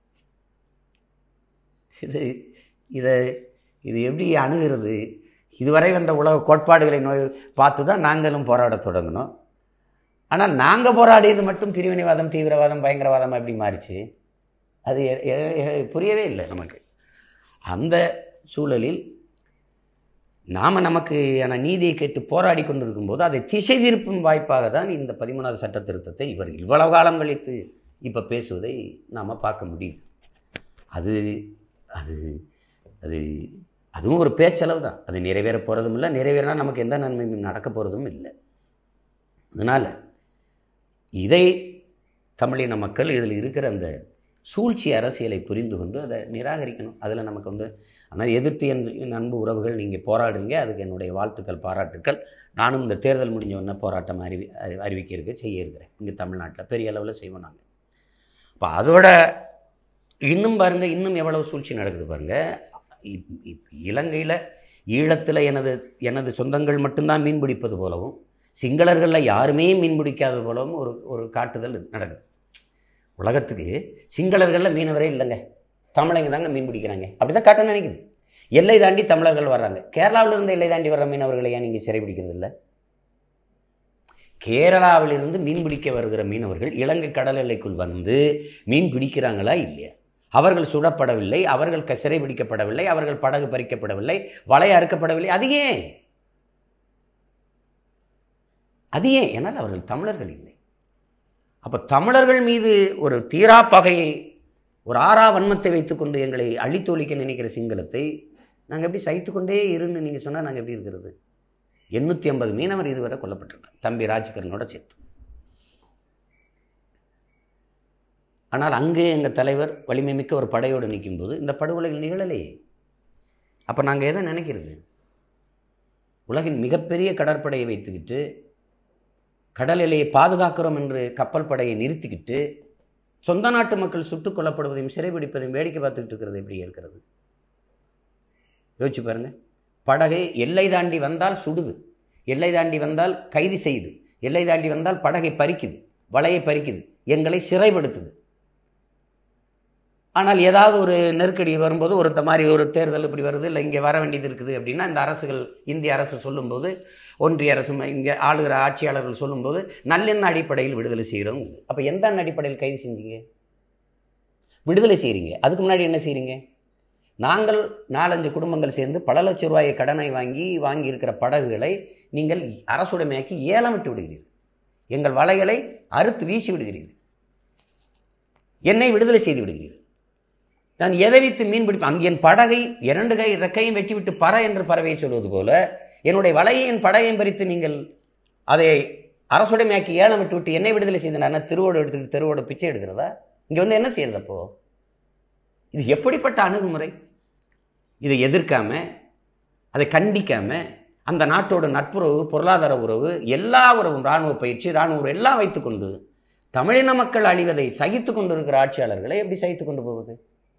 இது இதை இது எப்படி அணுகிறது இதுவரை வந்த உலக கோட்பாடுகளை நோய் பார்த்து தான் நாங்களும் போராடத் தொடங்கினோம் ஆனால் நாங்கள் போராடியது மட்டும் பிரிவினைவாதம் தீவிரவாதம் பயங்கரவாதம் எப்படி மாறிச்சு அது எ- எ- எ- புரியவே இல்லை நமக்கு அந்த சூழலில் நாம் நமக்கு ஆன நீதியை கேட்டு போராடி கொண்டிருக்கும்போது அதை திசை திருப்பும் வாய்ப்பாக தான் இந்த பதிமூணாவது சட்ட திருத்தத்தை இவர் இவ்வளவு காலம் கழித்து இப்போ பேசுவதை நாம் பார்க்க முடியுது அது அது அது அதுவும் ஒரு பேச்சளவு தான் அது நிறைவேற போகிறதும் இல்லை நிறைவேறினா நமக்கு எந்த நன்மையும் நடக்க போகிறதும் இல்லை அதனால் இதை தமிழின மக்கள் இதில் இருக்கிற அந்த சூழ்ச்சி அரசியலை புரிந்து கொண்டு அதை நிராகரிக்கணும் அதில் நமக்கு வந்து ஆனால் எதிர்த்து என் என் அன்பு உறவுகள் நீங்கள் போராடுறீங்க அதுக்கு என்னுடைய வாழ்த்துக்கள் பாராட்டுக்கள் நானும் இந்த தேர்தல் முடிஞ்ச உடனே போராட்டம் அறிவி அறி- அறிவிக்க இருக்க செய்ய இருக்கிறேன் இங்கே தமிழ்நாட்டில் பெரிய அளவில் செய்வோம் நாங்கள் இப்போ அதோட இன்னும் பாருங்கள் இன்னும் எவ்வளவு சூழ்ச்சி நடக்குது பாருங்கள் இப் இப் இலங்கையில் ஈழத்தில் எனது எனது சொந்தங்கள் மட்டும்தான் மீன் பிடிப்பது போலவும் சிங்களர்களில் யாருமே மீன் பிடிக்காதது போலவும் ஒரு ஒரு காட்டுதல் நடக்குது உலகத்துக்கு சிங்களர்களில் மீனவரே இல்லைங்க தமிழங்க தாங்க மீன் பிடிக்கிறாங்க அப்படி தான் காட்ட நினைக்குது எல்லை தாண்டி தமிழர்கள் வர்றாங்க கேரளாவில் இருந்து எல்லை தாண்டி வர்ற மீனவர்களை ஏன் நீங்கள் சிறை பிடிக்கிறது இல்லை கேரளாவிலிருந்து மீன் பிடிக்க வருகிற மீனவர்கள் இலங்கை கடல் எல்லைக்குள் வந்து மீன் பிடிக்கிறாங்களா இல்லையா அவர்கள் சுடப்படவில்லை அவர்கள் க- சிறை பிடிக்கப்படவில்லை அவர்கள் படகு பறிக்கப்படவில்லை வலை அறுக்கப்படவில்லை அது ஏன் அது ஏன் ஏன்னால் அவர்கள் தமிழர்கள் இல்லை அப்போ தமிழர்கள் மீது ஒரு தீரா பகையை ஒரு ஆறா வன்மத்தை வைத்துக்கொண்டு எங்களை அழித்தொழிக்க நினைக்கிற சிங்களத்தை நாங்கள் எப்படி சகித்துக்கொண்டே இருன்னு நீங்கள் சொன்னால் நாங்கள் எப்படி இருக்கிறது எண்ணூற்றி ஐம்பது மீனவர் இதுவரை கொல்லப்பட்டிருக்காங்க தம்பி ராஜ்கரனோட சேர்த்து ஆனால் அங்கே எங்கள் தலைவர் வலிமை மிக்க ஒரு படையோடு நிற்கும்போது இந்த படுகொலைகள் நிகழலையே அப்போ நாங்கள் எதை நினைக்கிறது உலகின் மிகப்பெரிய கடற்படையை வைத்துக்கிட்டு கடல் எல்லையை பாதுகாக்கிறோம் என்று கப்பல் படையை நிறுத்திக்கிட்டு சொந்த நாட்டு மக்கள் சுட்டுக் கொல்லப்படுவதையும் சிறைபிடிப்பதையும் வேடிக்கை பார்த்துக்கிட்டு இருக்கிறது எப்படி இருக்கிறது யோசிச்சு பாருங்க படகை எல்லை தாண்டி வந்தால் சுடுது எல்லை தாண்டி வந்தால் கைது செய்யுது எல்லை தாண்டி வந்தால் படகை பறிக்குது வலையை பறிக்குது எங்களை சிறைப்படுத்துது ஆனால் ஏதாவது ஒரு நெருக்கடி வரும்போது ஒரு இந்த மாதிரி ஒரு தேர்தல் இப்படி வருது இல்லை இங்கே வர வேண்டியது இருக்குது அப்படின்னா இந்த அரசுகள் இந்திய அரசு சொல்லும்போது ஒன்றிய அரசு இங்கே ஆளுகிற ஆட்சியாளர்கள் சொல்லும்போது நல்லெண்ண அடிப்படையில் விடுதலை செய்கிறோம் அப்போ எந்த அடிப்படையில் கைது செஞ்சீங்க விடுதலை செய்கிறீங்க அதுக்கு முன்னாடி என்ன செய்கிறீங்க நாங்கள் நாலஞ்சு குடும்பங்கள் சேர்ந்து பல லட்ச ரூபாயை கடனை வாங்கி வாங்கியிருக்கிற படகுகளை நீங்கள் அரசுடைமையாக்கி ஏலம் விட்டு விடுகிறீர்கள் எங்கள் வலைகளை அறுத்து வீசி விடுகிறீர்கள் என்னை விடுதலை செய்து விடுகிறீர்கள் நான் எதை வைத்து மீன் பிடிப்பேன் அங்கே என் படகை இரண்டு கை ரெக்கையும் வெட்டிவிட்டு பற என்று பறவையை சொல்வது போல என்னுடைய வலையை என் படகையும் பறித்து நீங்கள் அதை அரசுடைமையாக்கி ஏலம் விட்டு விட்டு என்னை விடுதலை செய்து நான் திருவோடு எடுத்துக்கிட்டு தெருவோட பிச்சை எடுக்கிறதா இங்கே வந்து என்ன செய்யறது அப்போ இது எப்படிப்பட்ட அணுகுமுறை இதை எதிர்க்காம அதை கண்டிக்காம அந்த நாட்டோட நட்புறவு பொருளாதார உறவு எல்லா உறவும் இராணுவ பயிற்சி இராணுவ உறவு எல்லாம் வைத்துக்கொண்டு தமிழின மக்கள் அழிவதை சகித்து கொண்டிருக்கிற ஆட்சியாளர்களை எப்படி சகித்து கொண்டு போவது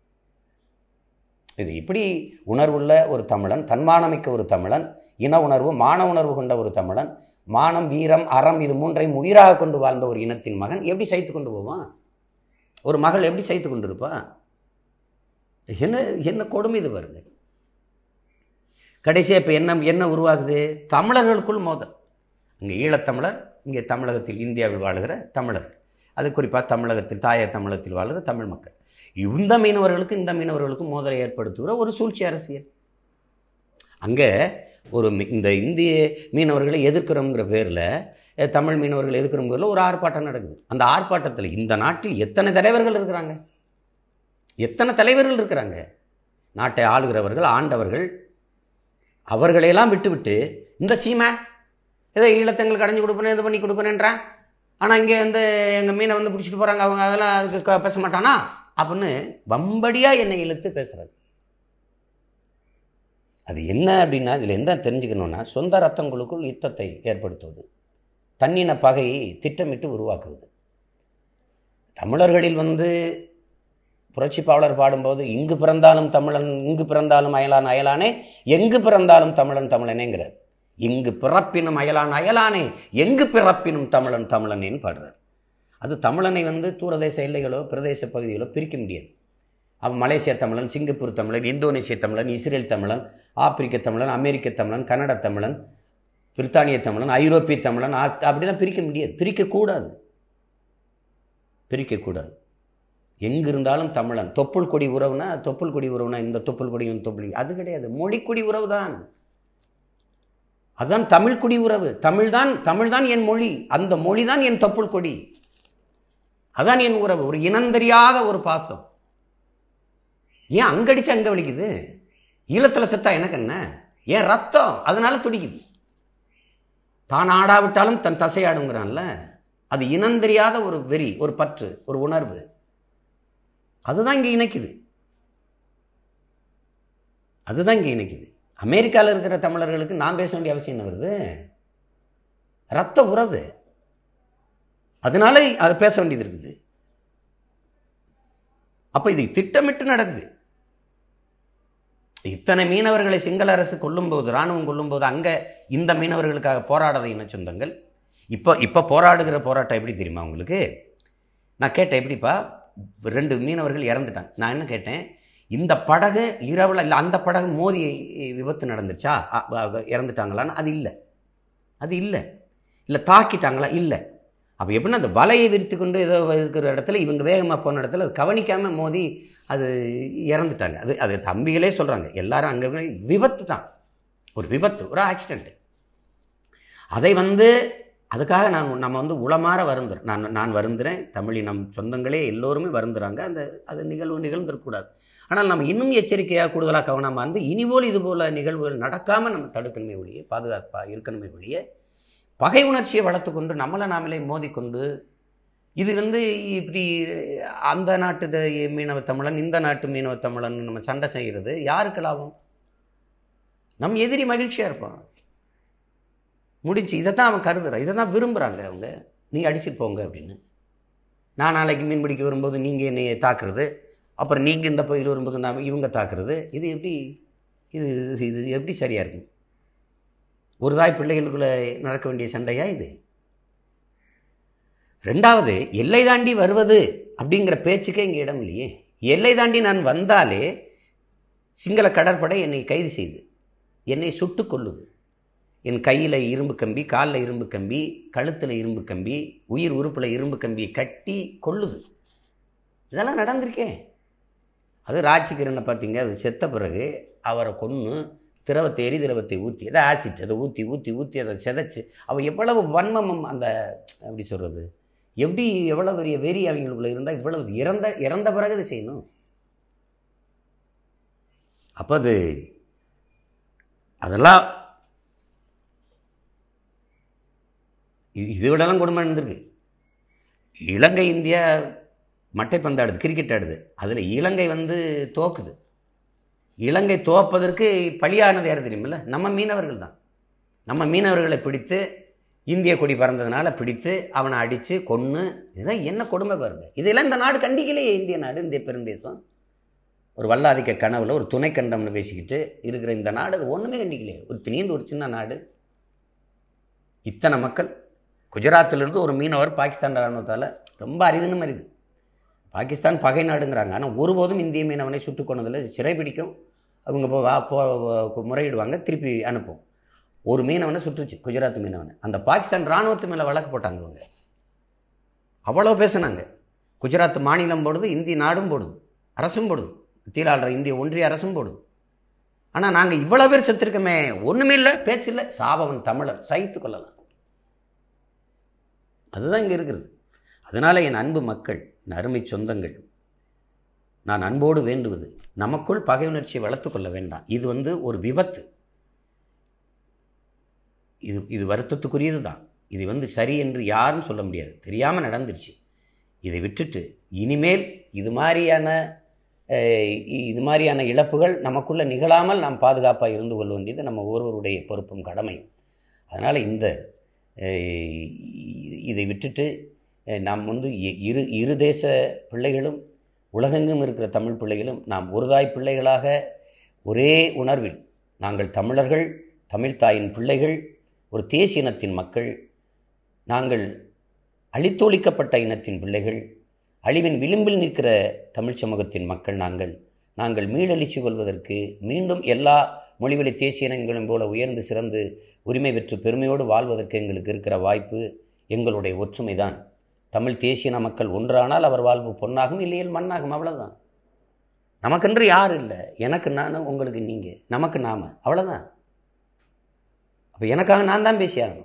இது இப்படி உணர்வுள்ள ஒரு தமிழன் தன்மானமிக்க ஒரு தமிழன் இன உணர்வு மான உணர்வு கொண்ட ஒரு தமிழன் மானம் வீரம் அறம் இது மூன்றையும் உயிராக கொண்டு வாழ்ந்த ஒரு இனத்தின் மகன் எப்படி சகித்து கொண்டு போவான் ஒரு மகள் எப்படி சகித்து கொண்டு இருப்பா என்ன என்ன கொடுமை இது பாருங்க கடைசியாக இப்போ என்ன என்ன உருவாகுது தமிழர்களுக்குள் மோதல் இங்கே ஈழத்தமிழர் இங்கே தமிழகத்தில் இந்தியாவில் வாழுகிற தமிழர்கள் அது குறிப்பாக தமிழகத்தில் தாய தமிழகத்தில் வாழுகிற தமிழ் மக்கள் இந்த மீனவர்களுக்கும் இந்த மீனவர்களுக்கும் மோதலை ஏற்படுத்துகிற ஒரு சூழ்ச்சி அரசியல் அங்கே ஒரு மி- இந்த இந்திய மீனவர்களை எதிர்க்கிறோங்கிற பேரில் தமிழ் மீனவர்களை எதிர்க்கிறோங்கிற பேரில் ஒரு ஆர்ப்பாட்டம் நடக்குது அந்த ஆர்ப்பாட்டத்தில் இந்த நாட்டில் எத்தனை தலைவர்கள் இருக்கிறாங்க எத்தனை தலைவர்கள் இருக்கிறாங்க நாட்டை ஆளுகிறவர்கள் ஆண்டவர்கள் அவர்களையெல்லாம் விட்டுவிட்டு இந்த சீமை ஏதோ ஈழத்தங்களுக்கு அடைஞ்சு கொடுப்பேன் இது பண்ணி கொடுக்குறேன்றான் ஆனால் இங்கே வந்து எங்கள் மீனை வந்து பிடிச்சிட்டு போகிறாங்க அவங்க அதெல்லாம் அதுக்கு க- பேச மாட்டானா அப்படின்னு வம்படியாக என்னை இழுத்து பேசுகிறாரு அது என்ன அப்படின்னா இதில் என்ன தெரிஞ்சுக்கணுன்னா சொந்த ரத்தங்களுக்குள் யுத்தத்தை ஏற்படுத்துவது தன்னின பகையை திட்டமிட்டு உருவாக்குவது தமிழர்களில் வந்து புரட்சிப்பாளர் பாடும்போது இங்கு பிறந்தாலும் தமிழன் இங்கு பிறந்தாலும் அயலான் அயலானே எங்கு பிறந்தாலும் தமிழன் தமிழனேங்கிறார் இங்கு பிறப்பினும் அயலான் அயலானே எங்கு பிறப்பினும் தமிழன் தமிழனேன்னு பாடுறார் அது தமிழனை வந்து தூரதேச எல்லைகளோ பிரதேச பகுதிகளோ பிரிக்க முடியாது அவன் மலேசிய தமிழன் சிங்கப்பூர் தமிழன் இந்தோனேசிய தமிழன் இஸ்ரேல் தமிழன் ஆப்பிரிக்க தமிழன் அமெரிக்க தமிழன் கன்னட தமிழன் பிரித்தானிய தமிழன் ஐரோப்பிய தமிழன் ஆஸ் அப்படிலாம் பிரிக்க முடியாது பிரிக்கக்கூடாது பிரிக்கக்கூடாது எங்கு இருந்தாலும் தமிழன் தொப்புள் கொடி உறவுனா தொப்புள் கொடி உறவுனா இந்த தொப்புள் கொடி இந்த தொப்புள் கொடி. அது கிடையாது மொழிக்குடி உறவு தான் அதுதான் தமிழ் குடி உறவு தமிழ் தான் தமிழ் தான் என் மொழி அந்த மொழி தான் என் தொப்புள் கொடி அதான் என் உறவு ஒரு இனந்தெரியாத ஒரு பாசம் ஏன் அங்கடிச்சு அங்க வலிக்குது ஈழத்தில் செத்தா எனக்கு என்ன ஏன் ரத்தம் அதனால துடிக்குது தான் ஆடாவிட்டாலும் தன் தசையாடுங்கிறான்ல அது இனந்தெரியாத ஒரு வெறி ஒரு பற்று ஒரு உணர்வு அதுதான் இங்கே இணைக்குது அதுதான் இங்கே இணைக்குது அமெரிக்காவில் இருக்கிற தமிழர்களுக்கு நான் பேச வேண்டிய அவசியம் என்ன வருது ரத்த உறவு அதனால அதை பேச வேண்டியது இருக்குது அப்போ இது திட்டமிட்டு நடக்குது இத்தனை மீனவர்களை சிங்கள அரசு கொல்லும்போது இராணுவம் கொல்லும்போது அங்கே இந்த மீனவர்களுக்காக போராடாத இன சொந்தங்கள் இப்போ இப்போ போராடுகிற போராட்டம் எப்படி தெரியுமா உங்களுக்கு நான் கேட்டேன் எப்படிப்பா ரெண்டு மீனவர்கள் இறந்துட்டாங்க நான் என்ன கேட்டேன் இந்த படகு இரவில் இல்லை அந்த படகு மோதி விபத்து நடந்துச்சா அ- அ- இறந்துட்டாங்களான்னு அது இல்லை அது இல்லை இல்லை தாக்கிட்டாங்களா இல்லை அப்போ எப்படின்னா அந்த வலையை விரித்து கொண்டு ஏதோ இருக்கிற இடத்துல இவங்க வேகமாக போன இடத்துல அது கவனிக்காமல் மோதி அது இறந்துட்டாங்க அது அது தம்பிகளே சொல்கிறாங்க எல்லாரும் அங்கே விபத்து தான் ஒரு விபத்து ஒரு ஆக்சிடெண்ட்டு அதை வந்து அதுக்காக நான் நம்ம வந்து உளமாற வருந்துறேன் நான் நான் வருந்துறேன் தமிழினம் சொந்தங்களே எல்லோருமே வருந்துறாங்க அந்த அது நிகழ்வு நிகழ்ந்துடக்கூடாது ஆனால் நம்ம இன்னும் எச்சரிக்கையாக கூடுதலாக கவனமாக இருந்து இனிபோல் இது போல நிகழ்வுகள் நடக்காமல் நம்ம தடுக்கணுமே ஒழிய பாதுகாப்பாக இருக்கணுமே ஒழிய பகை உணர்ச்சியை வளர்த்து கொண்டு நம்மளை நாமளே மோதிக்கொண்டு இது வந்து இப்படி அந்த நாட்டு த- மீனவ தமிழன் இந்த நாட்டு மீனவ தமிழன் நம்ம சண்டை செய்கிறது யாருக்கு லாபம் நம் எதிரி மகிழ்ச்சியாக இருப்பான் முடிஞ்சு இதை தான் அவன் கருதுறான் இதை தான் விரும்புகிறாங்க அவங்க நீங்கள் அடிச்சுட்டு போங்க அப்படின்னு நான் நாளைக்கு மீன் பிடிக்க வரும்போது நீங்கள் என்னை தாக்குறது அப்புறம் நீங்கள் இந்த பகுதியில் வரும்போது நான் இவங்க தாக்குறது இது எப்படி இது இது எப்படி சரியாக இருக்கும் ஒரு தாய் பிள்ளைகளுக்குள்ளே நடக்க வேண்டிய சண்டையா இது ரெண்டாவது எல்லை தாண்டி வருவது அப்படிங்கிற பேச்சுக்கே இங்கே இடம் இல்லையே எல்லை தாண்டி நான் வந்தாலே சிங்கள கடற்படை என்னை கைது செய்து என்னை சுட்டு கொல்லுது என் கையில் இரும்பு கம்பி காலில் இரும்பு கம்பி கழுத்தில் இரும்பு கம்பி உயிர் உறுப்பில் இரும்பு கம்பியை கட்டி கொல்லுது இதெல்லாம் நடந்திருக்கே அது ராஜ்கிரனை பார்த்தீங்க அது செத்த பிறகு அவரை கொன்று திரவத்தை எரி திரவத்தை ஊற்றி அதை ஆசிட் அதை ஊற்றி ஊற்றி ஊற்றி அதை சிதைச்சு அவன் எவ்வளவு வன்மம் அந்த எப்படி சொல்கிறது எப்படி எவ்வளோ பெரிய வெறி அவங்களுக்குள்ள இருந்தால் இவ்வளவு இறந்த இறந்த பிறகு அதை செய்யணும் அப்போ அது அதெல்லாம் இது இதை விடலாம் கொடுமை இருந்திருக்கு இலங்கை இந்தியா மட்டைப்பந்து ஆடுது கிரிக்கெட் ஆடுது அதில் இலங்கை வந்து தோக்குது இலங்கை தோப்பதற்கு பலியானது யார் தெரியுமில்ல நம்ம மீனவர்கள் தான் நம்ம மீனவர்களை பிடித்து இந்திய கொடி பறந்ததுனால பிடித்து அவனை அடித்து கொன்று இதெல்லாம் என்ன கொடுமை பாருங்க இதெல்லாம் இந்த நாடு கண்டிக்கலையே இந்திய நாடு இந்திய பெருந்தேசம் ஒரு வல்லாதிக்க கனவுல ஒரு துணை கண்டம்னு பேசிக்கிட்டு இருக்கிற இந்த நாடு அது ஒன்றுமே கண்டிக்கலையே ஒரு திடீர்னு ஒரு சின்ன நாடு இத்தனை மக்கள் குஜராத்திலிருந்து ஒரு மீனவர் பாகிஸ்தான் இராணுவத்தால் ரொம்ப அரிதுன்னு அரிது பாகிஸ்தான் பகை நாடுங்கிறாங்க ஆனால் ஒருபோதும் இந்திய மீனவனை சுட்டுக் கொண்டதில்லை சிறை பிடிக்கும் அவங்க போ வா போ வ- முறையிடுவாங்க திருப்பி அனுப்பும் ஒரு மீனவனை சுட்டுச்சு குஜராத் மீனவனை அந்த பாகிஸ்தான் இராணுவத்து மேலே வழக்கு போட்டாங்க அவங்க அவ்வளோ பேசுனாங்க குஜராத் மாநிலம் போடுது இந்திய நாடும் போடுது அரசும் போடுது தீராளுற இந்திய ஒன்றிய அரசும் போடுது ஆனால் நாங்கள் இவ்வளோ பேர் செத்துருக்கோமே ஒன்றுமே இல்லை பேச்சில்லை சாபவன் தமிழன் சகித்து கொள்ளலாம் அதுதான் இங்கே இருக்கிறது அதனால் என் அன்பு மக்கள் என் அருமை சொந்தங்கள் நான் அன்போடு வேண்டுவது நமக்குள் பகை உணர்ச்சியை வளர்த்து கொள்ள வேண்டாம் இது வந்து ஒரு விபத்து இது இது வருத்தத்துக்குரியது தான் இது வந்து சரி என்று யாரும் சொல்ல முடியாது தெரியாமல் நடந்துருச்சு இதை விட்டுட்டு இனிமேல் இது மாதிரியான அஹ், இ- இது மாதிரியான இழப்புகள் நமக்குள்ளே நிகழாமல் நாம் பாதுகாப்பாக இருந்து கொள்ள வேண்டியது நம்ம ஒருவருடைய பொறுப்பும் கடமையும் அதனால் இந்த அஹ், இ- இதை விட்டுட்டு அஹ், நாம் வந்து இ- இரு இரு தேச பிள்ளைகளும் உலகெங்கும் இருக்கிற தமிழ் பிள்ளைகளும் நாம் ஒருதாய் பிள்ளைகளாக ஒரே உணர்வில் நாங்கள் தமிழர்கள் தமிழ்த்தாயின் பிள்ளைகள் ஒரு தேசிய இனத்தின் மக்கள் நாங்கள் அழித்தொழிக்கப்பட்ட இனத்தின் பிள்ளைகள் அழிவின் விளிம்பில் நிற்கிற தமிழ் சமூகத்தின் மக்கள் நாங்கள் நாங்கள் மீளெழுச்சி கொள்வதற்கு மீண்டும் எல்லா மொழிவழி தேசிய இனங்களையும் போல உயர்ந்து சிறந்து உரிமை பெற்று பெருமையோடு வாழ்வதற்கு எங்களுக்கு இருக்கிற வாய்ப்பு எங்களுடைய ஒற்றுமை தான் தமிழ் தேசிய இன மக்கள் ஒன்றானால் அவர் வாழ்வு பொன்னாகும் இல்லையேல் மண்ணாகும் அவ்வளோதான் நமக்கென்று யார் இல்லை எனக்கு நான் உங்களுக்கு நீங்கள் நமக்கு நாம அவ்வளோதான் அப்போ எனக்காக நான் தான் பேசியாகணும்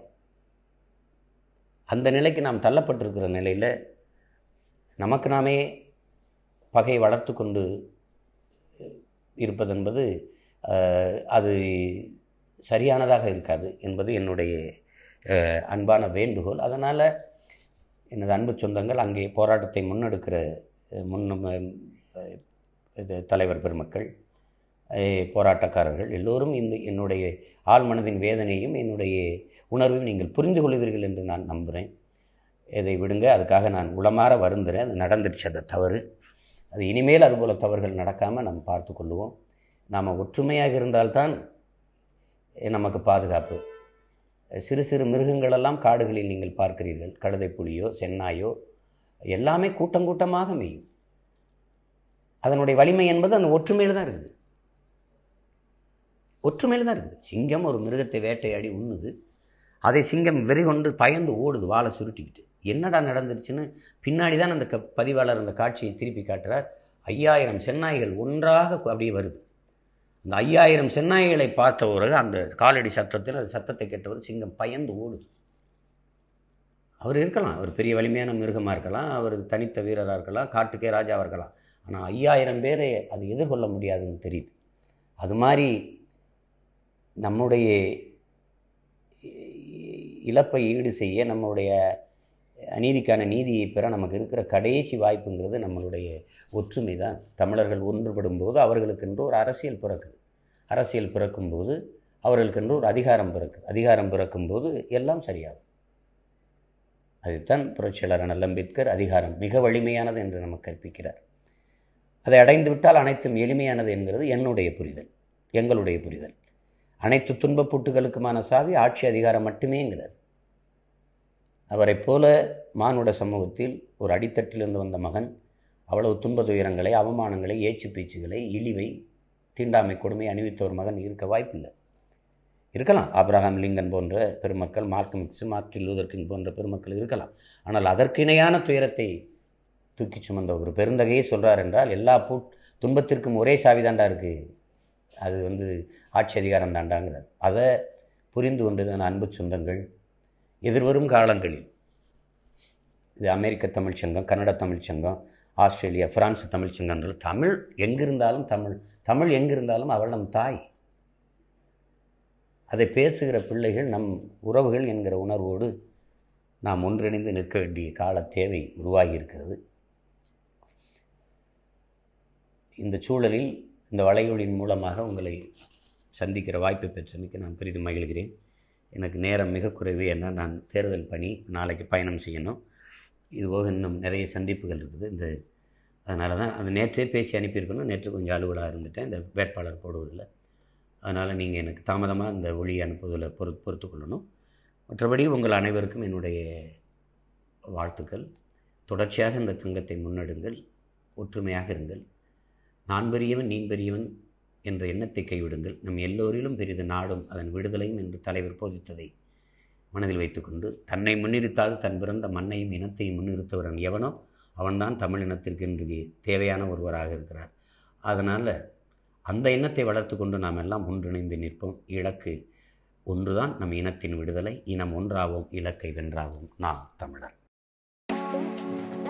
அந்த நிலைக்கு நாம் தள்ளப்பட்டிருக்கிற நிலையில் நமக்கு நாமே பகையை வளர்த்து கொண்டு இருப்பதென்பது அஹ், அது சரியானதாக இருக்காது என்பது என்னுடைய அஹ், அன்பான வேண்டுகோள் அதனால் எனது அன்பு சொந்தங்கள் அங்கே போராட்டத்தை முன்னெடுக்கிற அஹ், முன்னும் அஹ், இது தலைவர் பெருமக்கள் அஹ், போராட்டக்காரர்கள் எல்லோரும் இந்த என்னுடைய ஆழ் மனதின் வேதனையும் என்னுடைய உணர்வையும் நீங்கள் புரிந்து கொள்வீர்கள் என்று நான் நம்புகிறேன் இதை விடுங்க அதுக்காக நான் உளமாற வருந்துறேன் அது நடந்துடுச்சு அந்த தவறு அது இனிமேல் அதுபோல் தவறுகள் நடக்காமல் நாம் பார்த்து கொள்ளுவோம் நாம் ஒற்றுமையாக இருந்தால்தான் நமக்கு பாதுகாப்பு சிறு சிறு மிருகங்களெல்லாம் காடுகளில் நீங்கள் பார்க்கிறீர்கள் கழுதை புலியோ சென்னாயோ எல்லாமே கூட்டம் கூட்டமாக மேயும் அதனுடைய வலிமை என்பது அந்த ஒற்றுமையில் தான் இருக்குது ஒற்றுமையில் தான் இருக்குது சிங்கம் ஒரு மிருகத்தை வேட்டையாடி உண்ணுது அதை சிங்கம் வெறி கொண்டு பயந்து ஓடுது வாழை சுருட்டிக்கிட்டு என்னடா நடந்துருச்சுன்னு பின்னாடி தான் அந்த க பதிவாளர் அந்த காட்சியை திருப்பி காட்டுறார் ஐயாயிரம் சென்னாய்கள் ஒன்றாக கு- அப்படியே வருது அந்த ஐயாயிரம் சென்னாய்களை பார்த்தவர்கள் அந்த காலடி சத்தத்தில் அந்த சத்தத்தை கேட்டவர் சிங்கம் பயந்து ஓடுது அவர் இருக்கலாம் அவர் பெரிய வலிமையான மிருகமாக இருக்கலாம் அவர் தனித்த வீரராக இருக்கலாம் காட்டுக்கே ராஜாவாக இருக்கலாம் ஆனால் ஐயாயிரம் பேரை அது எதிர்கொள்ள முடியாதுன்னு தெரியுது அது மாதிரி நம்முடைய இழப்பை ஈடு செய்ய நம்மளுடைய அநீதிக்கான நீதியை பெற நமக்கு இருக்கிற கடைசி வாய்ப்புங்கிறது நம்மளுடைய ஒற்றுமை தான் தமிழர்கள் ஒன்றுபடும் போது அவர்களுக்கென்று ஒரு அரசியல் பிறக்குது அரசியல் பிறக்கும்போது அவர்களுக்கென்று ஒரு அதிகாரம் பிறக்குது அதிகாரம் பிறக்கும்போது எல்லாம் சரியாகும் அதுதான் புரட்சியாளர் அண்ணல் அம்பேத்கர் அதிகாரம் மிக வலிமையானது என்று நமக்கு கற்பிக்கிறார் அதை அடைந்து விட்டால் அனைத்தும் எளிமையானது என்கிறது என்னுடைய புரிதல் எங்களுடைய புரிதல் அனைத்து துன்பப்புட்டுகளுக்குமான சாவி ஆட்சி அதிகாரம் மட்டுமேங்கிறார் அவரைப் போல மானுட சமூகத்தில் ஒரு அடித்தட்டிலிருந்து வந்த மகன் அவ்வளவு துன்ப துயரங்களை அவமானங்களை ஏச்சு பேச்சுகளை இழிவை தீண்டாமை கொடுமை அணிவித்த ஒரு மகன் இருக்க வாய்ப்பில்லை இருக்கலாம் ஆப்ரஹாம் லிங்கன் போன்ற பெருமக்கள் மார்க்கம் எக்ஸ் மார்ட்டின் லூதர் கிங் போன்ற பெருமக்கள் இருக்கலாம் ஆனால் அதற்கு இணையான துயரத்தை தூக்கி சுமந்த ஒரு பெருந்தகையே சொல்கிறார் என்றால் எல்லா பூ துன்பத்திற்கும் ஒரே சாவி தாண்டா இருக்குது அது வந்து ஆட்சி அதிகாரம் தாண்டாங்கிறார் அதை புரிந்து கொண்டதான அன்பு சொந்தங்கள் எதிர்வரும் காலங்களில் இது அமெரிக்க தமிழ்ச் சங்கம் கன்னட தமிழ்ச் சங்கம் ஆஸ்திரேலியா பிரான்ஸ் தமிழ்ச் சங்கங்கள் தமிழ் எங்கிருந்தாலும் தமிழ் தமிழ் எங்கிருந்தாலும் அவள் நம் தாய் அதை பேசுகிற பிள்ளைகள் நம் உறவுகள் என்கிற உணர்வோடு நாம் ஒன்றிணைந்து நிற்க வேண்டிய கால தேவை உருவாகி இருக்கிறது இந்த சூழலில் இந்த வலையொலியின் மூலமாக உங்களை சந்திக்கிற வாய்ப்பை பெற்றமைக்கு நான் பெரிதும் மகிழ்கிறேன் எனக்கு நேரம் மிக குறைவு ஏன்னா நான் தேர்தல் பணி நாளைக்கு பயணம் செய்யணும் இது போக இன்னும் நிறைய சந்திப்புகள் இருக்குது இந்த அதனால தான் அது நேற்றே பேசி அனுப்பியிருக்கணும் நேற்று கொஞ்சம் அலுவலாக இருந்துட்டேன் இந்த வேட்பாளர் போடுவதில் அதனால் நீங்கள் எனக்கு தாமதமாக இந்த ஒளி அனுப்புவதில் பொறு பொறுத்து கொள்ளணும் மற்றபடி உங்கள் அனைவருக்கும் என்னுடைய வாழ்த்துக்கள் தொடர்ச்சியாக இந்த தங்கத்தை முன்னெடுங்கள் ஒற்றுமையாக இருங்கள் நான் பெரியவன் நீ பெரியவன் என்ற எண்ணத்தை கைவிடுங்கள் நம் எல்லோரிலும் பெரிது நாடும் அதன் விடுதலையும் என்று தலைவர் போதித்ததை மனதில் வைத்துக்கொண்டு தன்னை முன்னிறுத்தாது தன் பிறந்த மண்ணையும் இனத்தையும் முன்னிறுத்தவரன் எவனோ அவன்தான் தமிழ் இனத்திற்கு இன்று தேவையான ஒருவராக இருக்கிறார் அதனால் அந்த எண்ணத்தை வளர்த்து கொண்டு நாம் எல்லாம் ஒன்றிணைந்து நிற்போம் இலக்கு ஒன்றுதான் நம் இனத்தின் விடுதலை இனம் ஒன்றாவோம் இலக்கை வென்றாவோம் நாம் தமிழர்